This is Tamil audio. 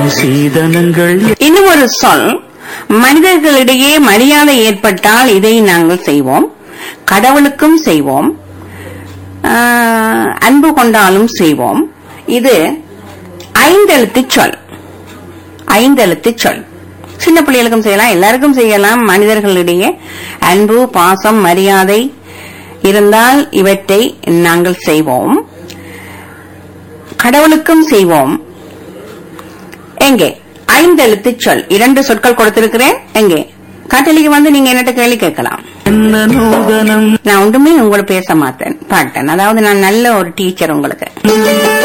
சீதனங்கள் இன்னும் ஒரு சொல் மனிதர்களிடையே மரியாதை ஏற்பட்டால் இதை நாங்கள் செய்வோம் கடவுளுக்கும் செய்வோம் ஆஹ், அன்பு கொண்டாலும் செய்வோம் இது ஐந்தெழுத்து சொல் ஐந்தெழுத்து சொல் சின்ன பிள்ளைகளுக்கும் செய்யலாம் எல்லாருக்கும் செய்யலாம் மனிதர்களிடையே அன்பு பாசம் மரியாதை இருந்தால் இவற்றை நாங்கள் செய்வோம் கடவுளுக்கும் செய்வோம் எங்கே ஐந்தெழுத்து சொல் இரண்டு சொற்கள் கொடுத்திருக்கிறேன் எங்கே காட்டலிக்கு வந்து நீங்க என்னட்ட கேள்வி கேட்கலாம் என்ன நூதனம் நான் ஒன்றுமே உங்களோட பேச மாட்டேன் பாட்டேன் அதாவது நான் நல்ல ஒரு டீச்சர் உங்களுக்கு